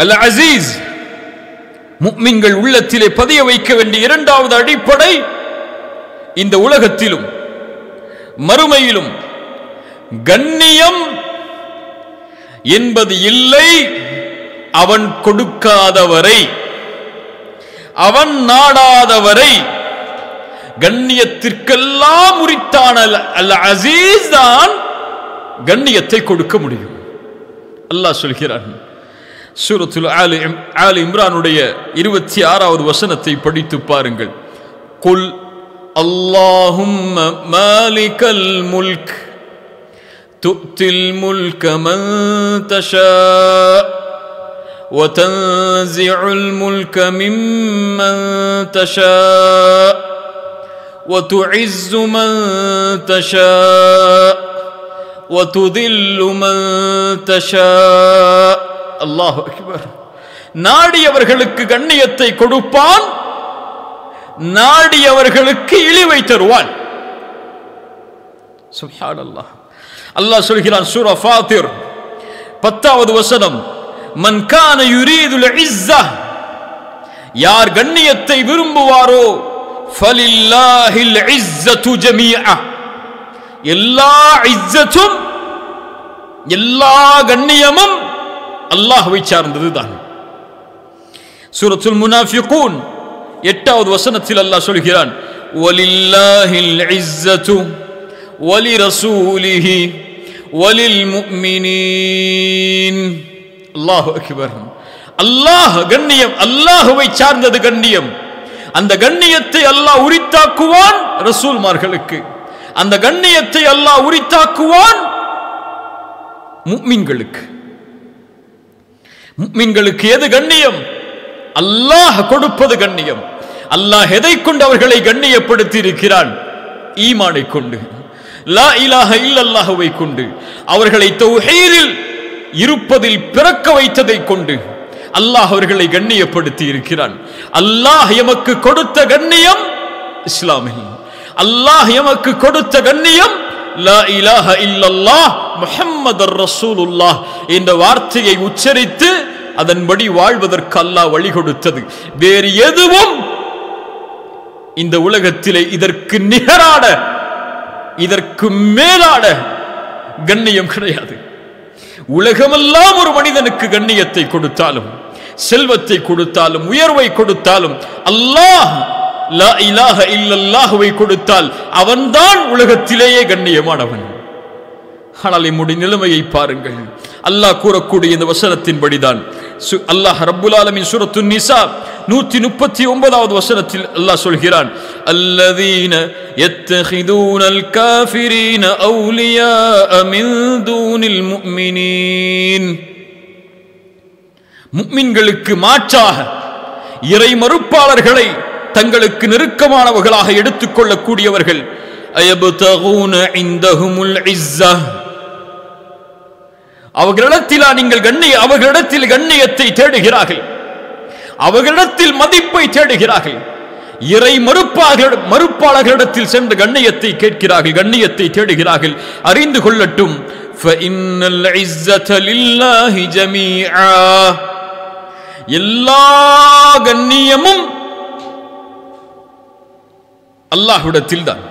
அல் அசீஸ் முக்மின்கள் உள்ளத்திலே பதிய வைக்க வேண்டிய இரண்டாவது அடிப்படை இந்த உலகத்திலும் மறுமையிலும் கண்ணியம் என்பது இல்லை அவன் கொடுக்காதவரை அவன் நாடாதவரை கண்ணியத்திற்கெல்லாம் உரித்தான அல்- அல் அசீஸ் தான் கண்ணியத்தை கொடுக்க முடியும் அல்லாஹ் சொல்கிறான் சூரத்துல் ஆலி இம்- ஆலி இம்ரானுடைய இருபத்தி ஆறாவது வசனத்தை படித்து பாருங்கள் குல் அல்லாஹும்ம மாலிகல் முல்க் تؤتي الملك من تشاء وتنزع الملك ممن تشاء وتعز من تشاء وتذل من تشاء الله أكبر நாடியவர்களுக்கு கண்ணியத்தை கொடுப்பான் நாடியவர்களுக்கு இழிவை தருவான் சுப்ஹான் அல்லாஹ் அல்லாஹ் சொல்கிறான் சூரா ஃபாத்திர் பத்தாவது வசனம் மன் கான யுரீதுல் இஸ்ஸா யார் கண்ணியத்தை விரும்புவாரோ ஃபலில்லாஹில் இஸ்ஸத்து ஜமீஆ எல்லா இஸ்ஸத்தும் எல்லா கண்ணியமும் அல்லாஹ்வை சார்ந்ததுதான் சூரத்துல் முனாஃபிகூன் எட்டாவது வசனத்தில் அல்லாஹ் சொல்கிறான் வலில்லாஹில் இஸ்ஸத்து ولرسوله وللمؤمنين அல்லாஹ் அக்பர் அல்லாஹ் கண்ணியம் அல்லாஹுவை சார்ந்தது கண்ணியம் அந்த கண்ணியத்தை அல்லாஹ் உரித்தாக்குவான் ரசூல்மார்களுக்கு அந்த கண்ணியத்தை அல்லாஹ் உரித்தாக்குவான் முக்மின்களுக்கு முக்மின்களுக்கு எது கண்ணியம் அல்லாஹ் கொடுப்பது கண்ணியம் அல்லாஹ் எதை கொண்டு அவர்களை கண்ணியப்படுத்தி இருக்கிறான் ஈமானை கொண்டு லா இலாஹ இல்லல்லாஹுவை கொண்டு அவர்களை தௌஹீதில் இருப்பதில் பிறக்க வைத்ததை கொண்டு அல்லாஹ் அவர்களை கண்ணியப்படுத்தி இருக்கிறான் அல்லாஹ் எமக்கு கொடுத்த கண்ணியம் இஸ்லாமில் அல்லாஹ் எமக்கு கொடுத்த கண்ணியம் லா இலாஹ இல்லல்லாஹ் முஹம்மதர் ரசூலுல்லாஹ் என்ற வார்த்தையை உச்சரித்து அதன்படி வாழ்வதற்கு அல்லாஹ் வழி கொடுத்தது வேறு எதுவும் இந்த உலகத்திலே இதற்கு நிகரான இதற்கு மேலான கண்ணியம் கிடையாது உலகமெல்லாம் ஒரு மனிதனுக்கு கண்ணியத்தை கொடுத்தாலும் செல்வத்தை கொடுத்தாலும் உயர்வை கொடுத்தாலும் அல்லாஹ் லா இலாஹ இல்லல்லாஹுவை கொடுத்தால் அவன்தான் உலகத்திலேயே கண்ணியமானவன் ஆனால் இம்முடைய நிலைமையை பாருங்கள் அல்லாஹ் கூறக்கூடிய இந்த வசனத்தின்படிதான் சு- அல்லாஹ் ரப்புல் ஆலமின் சூரத்து நிசா நூத்தி முப்பத்தி ஒன்பதாவது வசனத்தில் அல்லாஹ் சொல்கிறான் அல்லதீன يتخذون الكافرين أولياء من دون المؤمنين முக்மின்களுக்கு மாற்றாக இறை மறுப்பாளர்களை தங்களுக்கு நெருக்கமானவர்களாக எடுத்துக்கொள்ளக்கூடியவர்கள் அயபுதகூன இந்தஹுமுல் இஸ்ஸா அவர்களிடத்திலா நீங்கள் கண்ணிய அவர்களிடத்தில் கண்ணியத்தை தேடுகிறார்கள் அவர்களிடத்தில் மதிப்பை தேடுகிறார்கள் இறை மறுப்பாக மறுப்பாளர்களிடத்தில் சென்று கண்ணியத்தை கேட்கிறார்கள் கண்ணியத்தை தேடுகிறார்கள் அறிந்து கொள்ளட்டும் فَإِنَّ الْعِزَّةَ لِلَّهِ جَمِيعًا எல்லா கண்ணியமும் அல்லாஹ்விடத்தில் தான்